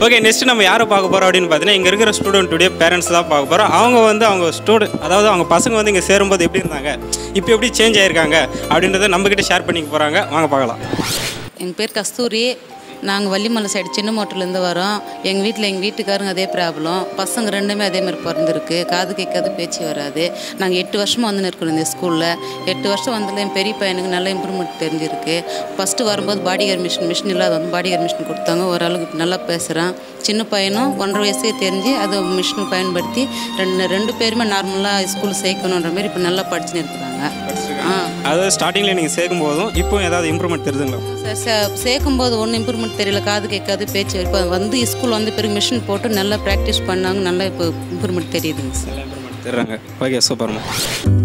okay next நம்ம யாரை பார்க்க போகிறோம் அப்படின்னு பார்த்தீங்கன்னா இங்கே இருக்கிற ஸ்டூடெண்ட்டுடைய பேரண்ட்ஸ் தான் பார்க்க போகிறோம் அவங்க வந்து அவங்க ஸ்டூடெண்ட் அதாவது அவங்க பசங்க வந்து இங்கே சேரும்போது எப்படி இருந்தாங்க இப்போ எப்படி சேஞ்ச் ஆயிருக்காங்க அப்படின்றத நம்மக்கிட்ட ஷேர் பண்ணிக்க போகிறாங்க வாங்க பார்க்கலாம் எங்கள் பேர் கஸ்தூரி நாங்கள் வள்ளிமலை சைடு சின்ன மோட்டிலேருந்து வரோம் எங்கள் வீட்டில் எங்கள் வீட்டுக்காரங்க அதே ப்ராப்ளம் பசங்க ரெண்டுமே அதே மாதிரி பிறந்திருக்கு காது கேட்காது பேச்சு வராது நாங்கள் எட்டு வருஷமாக வந்து இருக்கிறோம் இந்த ஸ்கூலில் எட்டு வருஷம் வந்ததில் என் பெரிய பையனுக்கு நல்ல இம்ப்ரூவ்மெண்ட் தெரிஞ்சிருக்கு ஃபஸ்ட்டு வரும்போது பாடிகார் மிஷின் மிஷின் இல்லாத வந்து பாடிகார் மிஷின் கொடுத்தாங்க ஓரளவுக்கு நல்லா பேசுகிறான் சின்ன பையனும் ஒன்றரை வயசே தெரிஞ்சு அது மிஷின் பயன்படுத்தி ரெண்டு ரெண்டு பேருமே நார்மலாக ஸ்கூல் சேர்க்கணுன்ற மாதிரி இப்போ நல்லா படிச்சுன்னு இருக்கிறாங்க ஆ அதாவது ஸ்டார்டிங்கில் நீங்கள் சேர்க்கும் போதும் இப்போ ஏதாவது இம்ப்ரூவ்மெண்ட் தெரியுதுங்களா சே- சே- சேர்க்கும்போது ஒன்றும் இம்ப்ரூவ்மெண்ட் தெரியல காது கேட்காது பேச்சு இப்போ வந்து ஸ்கூல் வந்து பிறகு மிஷின் போட்டு நல்லா ப்ராக்டிஸ் பண்ணாங்க நல்லா இப்போ இம்ப்ரூவ்மெண்ட் தெரியுதுங்க சார் இம்ப்ரூவ்மெண்ட் தெரியுறாங்க ஓகே சூப்பர்மா